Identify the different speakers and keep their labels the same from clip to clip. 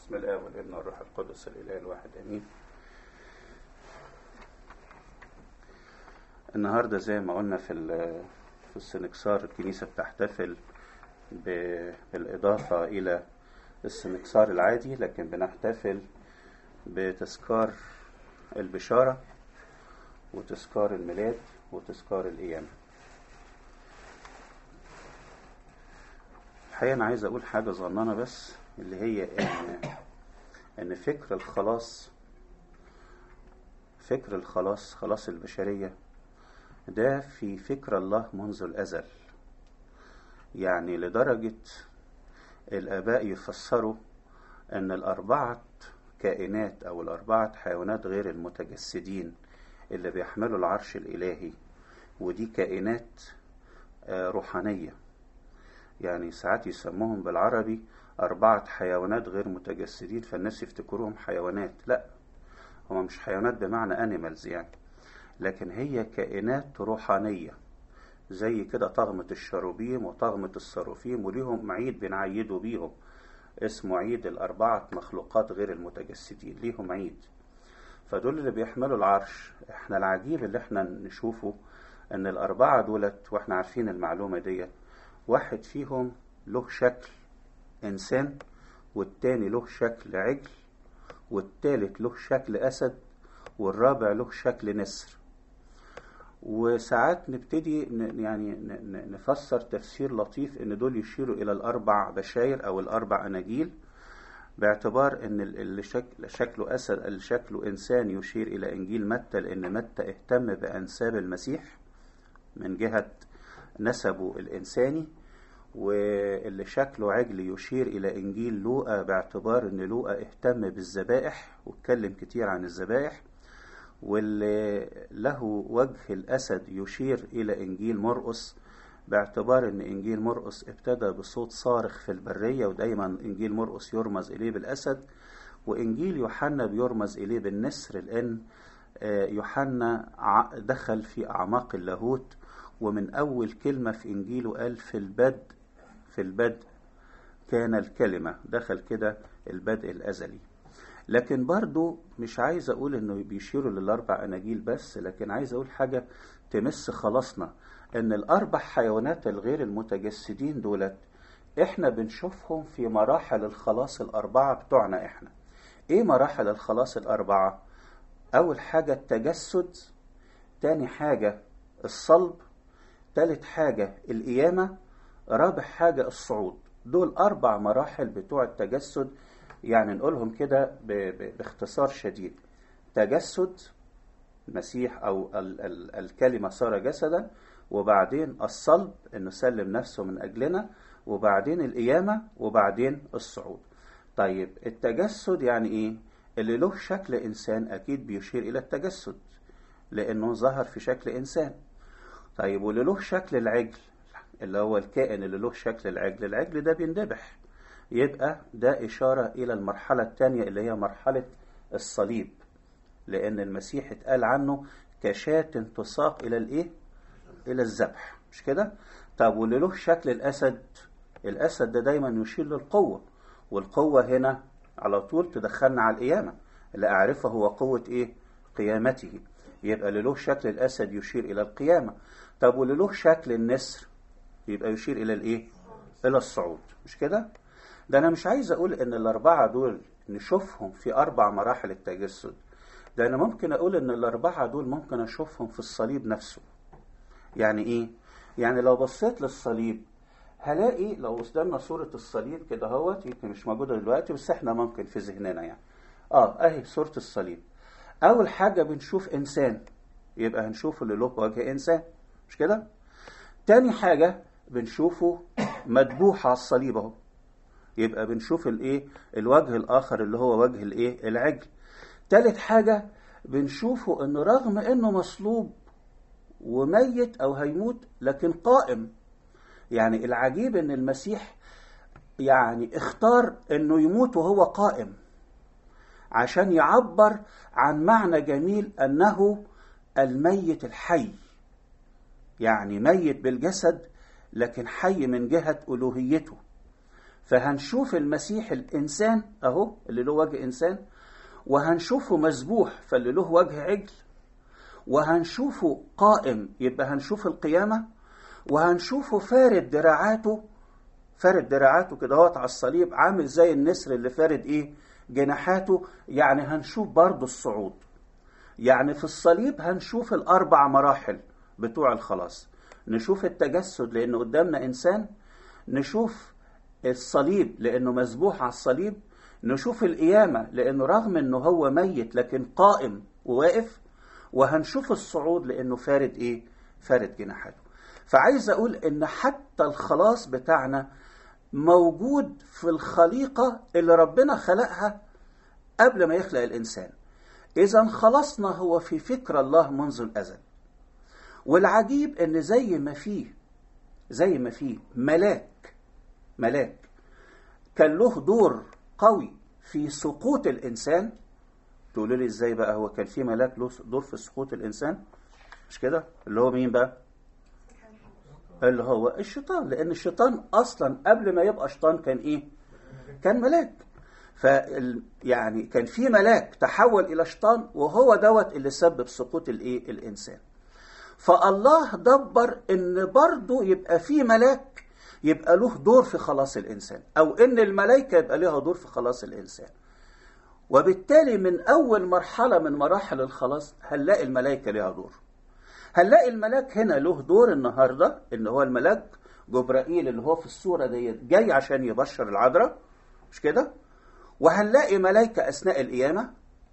Speaker 1: بسم الله والابن والروح القدس الاله الواحد امين النهارده زي ما قلنا في ال- في السنكسار الكنيسه بتحتفل ب- بالاضافه الى السنكسار العادي لكن بنحتفل بتذكار البشاره وتذكار الميلاد وتذكار القيامه الحقيقه انا عايز اقول حاجه صغننه بس اللي هي ان ان فكر الخلاص فكر الخلاص خلاص البشريه ده في فكر الله منذ الازل يعني لدرجه الاباء يفسروا ان الاربعه كائنات او الاربعه حيوانات غير المتجسدين اللي بيحملوا العرش الالهي ودي كائنات آه، روحانيه يعني ساعات يسموهم بالعربي أربعة حيوانات غير متجسدين فالناس يفتكروهم حيوانات لا هما مش حيوانات بمعنى أنيمالز يعني لكن هي كائنات روحانية زي كده طغمة الشروبيم وطغمة الصروفيم وليهم عيد بنعيدوا بيهم اسمه عيد الأربعة مخلوقات غير المتجسدين ليهم عيد فدول اللي بيحملوا العرش احنا العجيب اللي احنا نشوفه ان الأربعة دولت واحنا عارفين المعلومة ديت واحد فيهم له شكل إنسان والتاني له شكل عجل والتالت له شكل أسد والرابع له شكل نسر وساعات نبتدي ن- يعني ن- ن- نفسر تفسير لطيف ان دول يشيروا الى الاربع بشاير او الاربع اناجيل باعتبار ان ال- اللي شكل شكله اسد اللي شكله انسان يشير الى انجيل متى لان متى اهتم بانساب المسيح من جهه نسبه الانساني واللي شكله عجل يشير إلى إنجيل لوقا باعتبار إن لوقا اهتم بالذبائح واتكلم كتير عن الذبائح واللي له وجه الأسد يشير إلى إنجيل مرقس باعتبار إن إنجيل مرقس ابتدى بصوت صارخ في البرية ودايما إنجيل مرقس يرمز إليه بالأسد وإنجيل يوحنا بيرمز إليه بالنسر لأن آه، يوحنا ع- دخل في أعماق اللاهوت ومن أول كلمة في إنجيله قال في البدء في البدء كان الكلمة دخل كده البدء الأزلي لكن برضو مش عايز أقول إنه بيشيروا للأربع أناجيل بس لكن عايز أقول حاجة تمس خلاصنا إن الأربع حيوانات الغير المتجسدين دولت إحنا بنشوفهم في مراحل الخلاص الأربعة بتوعنا إحنا إيه مراحل الخلاص الأربعة؟ أول حاجة التجسد تاني حاجة الصلب تالت حاجة القيامة رابع حاجة الصعود دول أربع مراحل بتوع التجسد يعني نقولهم كده ب- ب- باختصار شديد تجسد المسيح أو ال ال الكلمة صار جسدا وبعدين الصلب إنه سلم نفسه من أجلنا وبعدين القيامة وبعدين الصعود طيب التجسد يعني إيه؟ اللي له شكل إنسان أكيد بيشير إلى التجسد لأنه ظهر في شكل إنسان طيب واللي له شكل العجل اللي هو الكائن اللي له شكل العجل العجل ده بيندبح يبقى ده إشارة إلى المرحلة الثانية اللي هي مرحلة الصليب لأن المسيح اتقال عنه كشاة تساق إلى الإيه؟ إلى الذبح مش كده؟ طب واللي له شكل الأسد الأسد ده دايما يشير للقوة والقوة هنا على طول تدخلنا على القيامة اللي أعرفه هو قوة إيه؟ قيامته يبقى اللي له شكل الأسد يشير إلى القيامة طب واللي له شكل النسر يبقى يشير إلى الإيه؟ إلى الصعود مش كده؟ ده أنا مش عايز أقول إن الأربعة دول نشوفهم في أربع مراحل التجسد ده أنا ممكن أقول إن الأربعة دول ممكن أشوفهم في الصليب نفسه يعني إيه؟ يعني لو بصيت للصليب هلاقي لو قدامنا صورة الصليب كده اهوت يمكن مش موجودة دلوقتي بس احنا ممكن في ذهننا يعني اه اهي صورة الصليب أول حاجة بنشوف إنسان يبقى هنشوف اللي له وجه إنسان مش كده؟ تاني حاجة بنشوفه مذبوح على الصليب أهو يبقى بنشوف الإيه؟ الوجه الآخر اللي هو وجه الإيه؟ العجل. تالت حاجة بنشوفه إنه رغم إنه مصلوب وميت أو هيموت لكن قائم. يعني العجيب إن المسيح يعني اختار إنه يموت وهو قائم. عشان يعبر عن معنى جميل انه الميت الحي يعني ميت بالجسد لكن حي من جهه الوهيته فهنشوف المسيح الإنسان أهو اللي له وجه إنسان وهنشوفه مذبوح فاللي له وجه عجل وهنشوفه قائم يبقى هنشوف القيامة وهنشوفه فارد دراعاته فارد دراعاته كده هوت على الصليب عامل زي النسر اللي فارد ايه جناحاته يعني هنشوف برضه الصعود يعني في الصليب هنشوف الأربع مراحل بتوع الخلاص نشوف التجسد لأنه قدامنا إنسان نشوف الصليب لأنه مذبوح على الصليب نشوف القيامة لأنه رغم أنه هو ميت لكن قائم وواقف وهنشوف الصعود لأنه فارد إيه؟ فارد جناحاته فعايز أقول أن حتى الخلاص بتاعنا موجود في الخليقة اللي ربنا خلقها قبل ما يخلق الإنسان إذا خلصنا هو في فكر الله منذ الأزل والعجيب أن زي ما فيه زي ما فيه ملاك ملاك كان له دور قوي في سقوط الإنسان تقولوا لي إزاي بقى هو كان في ملاك له دور في سقوط الإنسان مش كده اللي هو مين بقى اللي هو الشيطان لأن الشيطان أصلا قبل ما يبقى شيطان كان إيه كان ملاك ف يعني كان في ملاك تحول الى شيطان وهو دوت اللي سبب سقوط الايه الانسان فالله دبر ان برضه يبقى في ملاك يبقى له دور في خلاص الانسان او ان الملائكه يبقى لها دور في خلاص الانسان وبالتالي من اول مرحله من مراحل الخلاص هنلاقي الملائكه لها دور هنلاقي الملاك هنا له دور النهارده ان هو الملاك جبرائيل اللي هو في الصوره ديت جاي عشان يبشر العذراء مش كده وهنلاقي ملائكة أثناء القيامة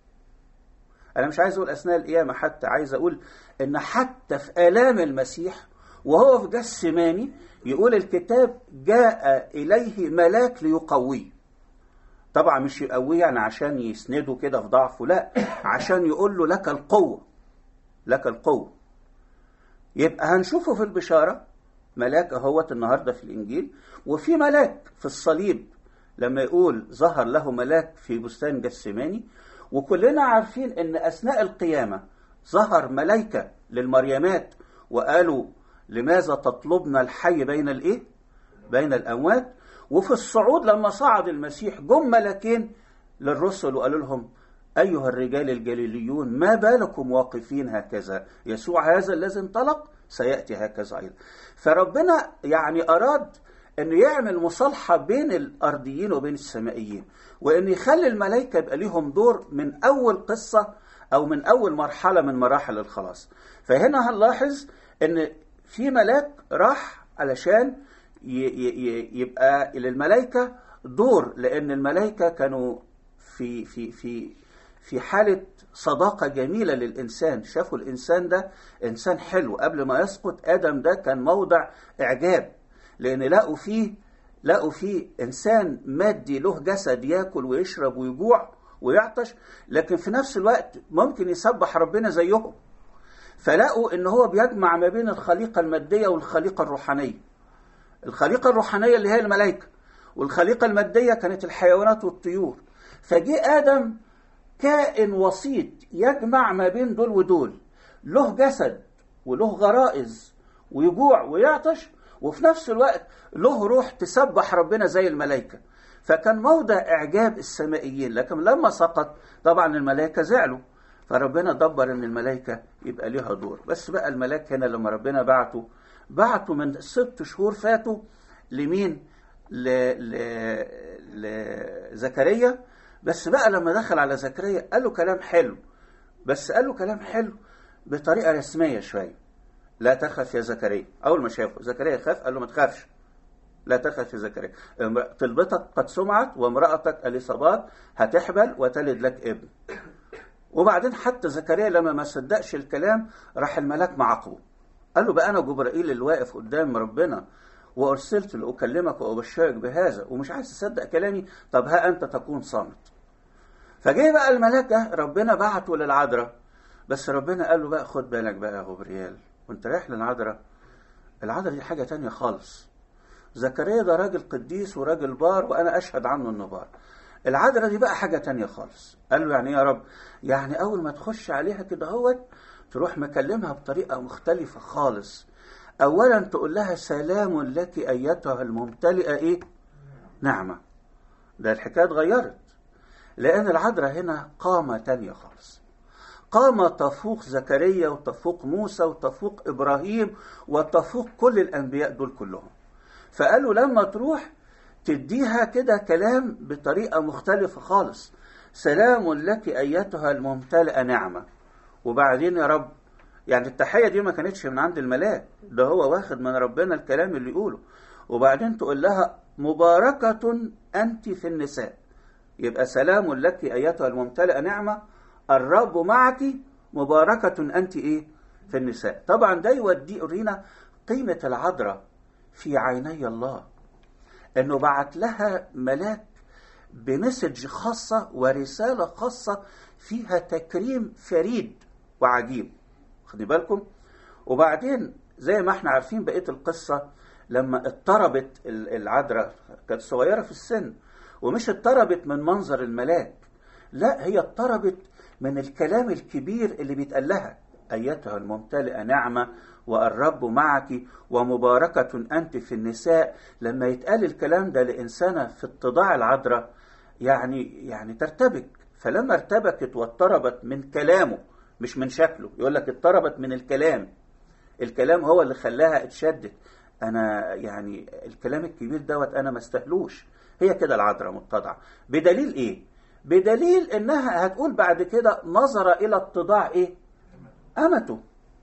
Speaker 1: أنا مش عايز أقول أثناء القيامة حتى عايز أقول إن حتى في آلام المسيح وهو في جسماني يقول الكتاب جاء إليه ملاك ليقويه طبعا مش يقويه يعني عشان يسنده كده في ضعفه لا عشان يقول له لك القوة لك القوة يبقى هنشوفه في البشارة ملاك اهوت النهارده في الإنجيل وفي ملاك في الصليب لما يقول ظهر له ملاك في بستان جسماني وكلنا عارفين ان اثناء القيامه ظهر ملائكه للمريمات وقالوا لماذا تطلبن الحي بين الايه بين الاموات وفي الصعود لما صعد المسيح جم ملكين للرسل وقالوا لهم ايها الرجال الجليليون ما بالكم واقفين هكذا يسوع هذا الذي انطلق سياتي هكذا ايضا فربنا يعني اراد انه يعمل مصالحه بين الارضيين وبين السمائيين وان يخلي الملائكه يبقى ليهم دور من اول قصه او من اول مرحله من مراحل الخلاص فهنا هنلاحظ ان في ملاك راح علشان يبقى للملائكه دور لان الملائكه كانوا في في في في حاله صداقه جميله للانسان شافوا الانسان ده انسان حلو قبل ما يسقط ادم ده كان موضع اعجاب لان لقوا فيه لقوا فيه انسان مادي له جسد ياكل ويشرب ويجوع ويعطش لكن في نفس الوقت ممكن يسبح ربنا زيهم فلقوا ان هو بيجمع ما بين الخليقه الماديه والخليقه الروحانيه الخليقه الروحانيه اللي هي الملائكه والخليقه الماديه كانت الحيوانات والطيور فجه ادم كائن وسيط يجمع ما بين دول ودول له جسد وله غرائز ويجوع ويعطش وفي نفس الوقت له روح تسبح ربنا زي الملائكة فكان موضع إعجاب السمائيين لكن لما سقط طبعا الملائكة زعلوا فربنا دبر ان الملائكة يبقى ليها دور بس بقى الملاك هنا لما ربنا بعته بعته من ست شهور فاتوا لمين ل... ل... لزكريا بس بقى لما دخل على زكريا قال له كلام حلو بس قال له كلام حلو بطريقة رسمية شوية لا تخف يا زكريا اول ما شافه زكريا خاف قال له ما تخافش لا تخف يا زكريا طلبتك قد سمعت وامرأتك اليصابات هتحبل وتلد لك ابن وبعدين حتى زكريا لما ما صدقش الكلام راح الملاك معاقبه قال له بقى انا جبرائيل اللي واقف قدام ربنا وارسلت لاكلمك وابشرك بهذا ومش عايز تصدق كلامي طب ها انت تكون صامت فجه بقى الملاك ده ربنا بعته للعذراء بس ربنا قال له بقى خد بالك بقى يا غبريال وانت رايح للعذراء العذراء دي حاجه تانية خالص زكريا ده راجل قديس وراجل بار وانا اشهد عنه انه بار العذراء دي بقى حاجه تانية خالص قال له يعني يا رب يعني اول ما تخش عليها كده اهوت تروح مكلمها بطريقه مختلفه خالص اولا تقول لها سلام لك ايتها الممتلئه ايه نعمة ده الحكاية اتغيرت لأن العذراء هنا قامة تانية خالص قامة تفوق زكريا وتفوق موسى وتفوق إبراهيم وتفوق كل الأنبياء دول كلهم فقالوا لما تروح تديها كده كلام بطريقة مختلفة خالص سلام لك أيتها الممتلئة نعمة وبعدين يا رب يعني التحية دي ما كانتش من عند الملاك ده هو واخد من ربنا الكلام اللي يقوله وبعدين تقول لها مباركة أنت في النساء يبقى سلام لك أيتها الممتلئة نعمة الرب معك مباركة أنت إيه في النساء طبعا ده يودي يورينا قيمة العذراء في عيني الله انه بعت لها ملاك بمسج خاصة ورسالة خاصة فيها تكريم فريد وعجيب خدي بالكم وبعدين زي ما احنا عارفين بقية القصة لما اضطربت العذراء كانت صغيرة في السن ومش اضطربت من منظر الملاك لا هي اضطربت من الكلام الكبير اللي بيتقال لها أيتها الممتلئة نعمة والرب معك ومباركة أنت في النساء لما يتقال الكلام ده لإنسانة في اتضاع العذراء يعني يعني ترتبك فلما ارتبكت واضطربت من كلامه مش من شكله يقول لك اضطربت من الكلام الكلام هو اللي خلاها اتشدت انا يعني الكلام الكبير دوت انا ما استهلوش هي كده العذراء متضعه بدليل ايه بدليل انها هتقول بعد كده نظر الى اتضاع ايه امته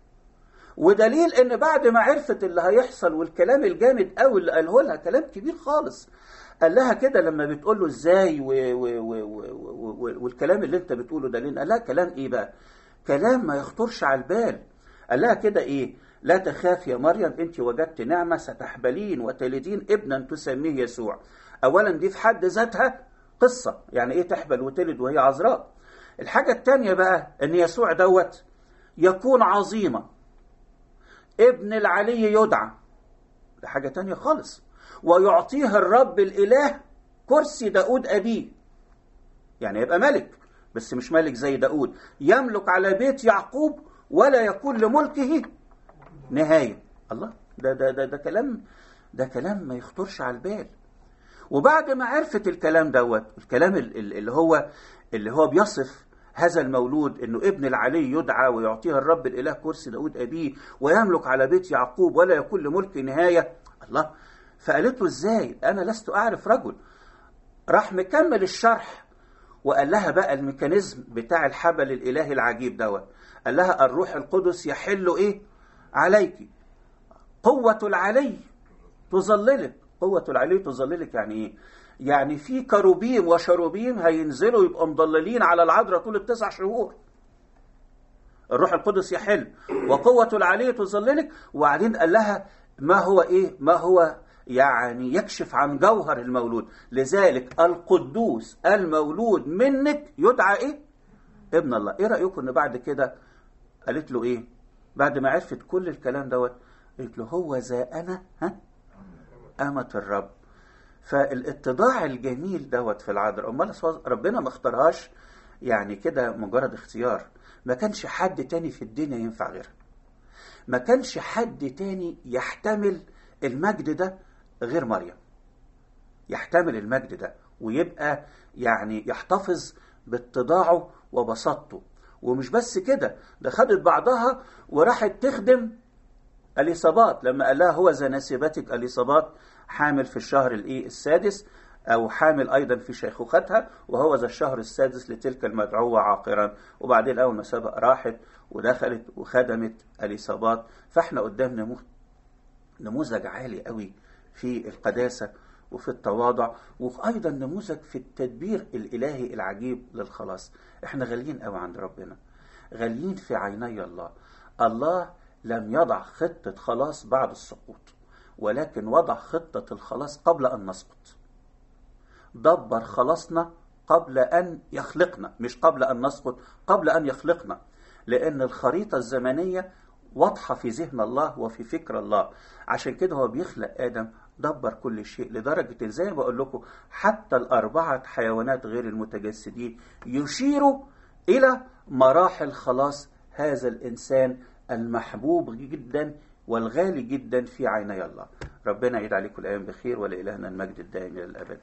Speaker 1: ودليل ان بعد ما عرفت اللي هيحصل والكلام الجامد قوي اللي قاله لها كلام كبير خالص قال لها كده لما بتقول له ازاي و و و و والكلام اللي انت بتقوله ده ليه قال لها كلام ايه بقى كلام ما يخطرش على البال قال لها كده ايه لا تخاف يا مريم انت وجدت نعمه ستحبلين وتلدين ابنا تسميه يسوع اولا دي في حد ذاتها قصه يعني ايه تحبل وتلد وهي عذراء الحاجه الثانيه بقى ان يسوع دوت يكون عظيما ابن العلي يدعى ده حاجة تانية خالص ويعطيه الرب الإله كرسي داود أبيه يعني يبقى ملك بس مش ملك زي داود يملك على بيت يعقوب ولا يكون لملكه نهاية الله ده, ده, ده, ده كلام ده كلام ما يخطرش على البال وبعد ما عرفت الكلام دوت الكلام اللي هو اللي هو بيصف هذا المولود انه ابن العلي يدعى ويعطيه الرب الاله كرسي داود ابيه ويملك على بيت يعقوب ولا يكون لملك نهايه الله فقالت له ازاي انا لست اعرف رجل راح مكمل الشرح وقال لها بقى الميكانيزم بتاع الحبل الالهي العجيب دوت قال لها الروح القدس يحل ايه عليك قوة العلي تظللك قوة العلي تظللك يعني ايه يعني في كروبيم وشروبيم هينزلوا يبقوا مضللين على العذراء طول التسع شهور الروح القدس يحل وقوة العلي تظللك وبعدين قال لها ما هو ايه ما هو يعني يكشف عن جوهر المولود لذلك القدوس المولود منك يدعى ايه ابن الله ايه رأيكم ان بعد كده قالت له ايه بعد ما عرفت كل الكلام دوت قالت له هو ذا انا ها أمة الرب فالاتضاع الجميل دوت في العذراء امال ربنا ما اختارهاش يعني كده مجرد اختيار ما كانش حد تاني في الدنيا ينفع غيرها ما كانش حد تاني يحتمل المجد ده غير مريم يحتمل المجد ده ويبقى يعني يحتفظ باتضاعه وبساطته ومش بس كده ده خدت بعضها وراحت تخدم اليصابات لما قال لها هو ذا ناسبتك اليصابات حامل في الشهر الايه السادس او حامل ايضا في شيخوختها وهو ذا الشهر السادس لتلك المدعوه عاقرا وبعدين اول ما سبق راحت ودخلت وخدمت اليصابات فاحنا قدام نموذج عالي قوي في القداسه وفي التواضع وايضا نموذج في التدبير الالهي العجيب للخلاص احنا غاليين قوي عند ربنا غاليين في عيني الله الله لم يضع خطه خلاص بعد السقوط ولكن وضع خطة الخلاص قبل أن نسقط دبر خلاصنا قبل أن يخلقنا مش قبل أن نسقط قبل أن يخلقنا لأن الخريطة الزمنية واضحة في ذهن الله وفي فكر الله عشان كده هو بيخلق آدم دبر كل شيء لدرجة زي ما بقول لكم حتى الأربعة حيوانات غير المتجسدين يشيروا إلى مراحل خلاص هذا الإنسان المحبوب جدا والغالي جدا في عيني الله ربنا يعيد عليكم الأيام بخير ولإلهنا المجد الدائم إلى الأبد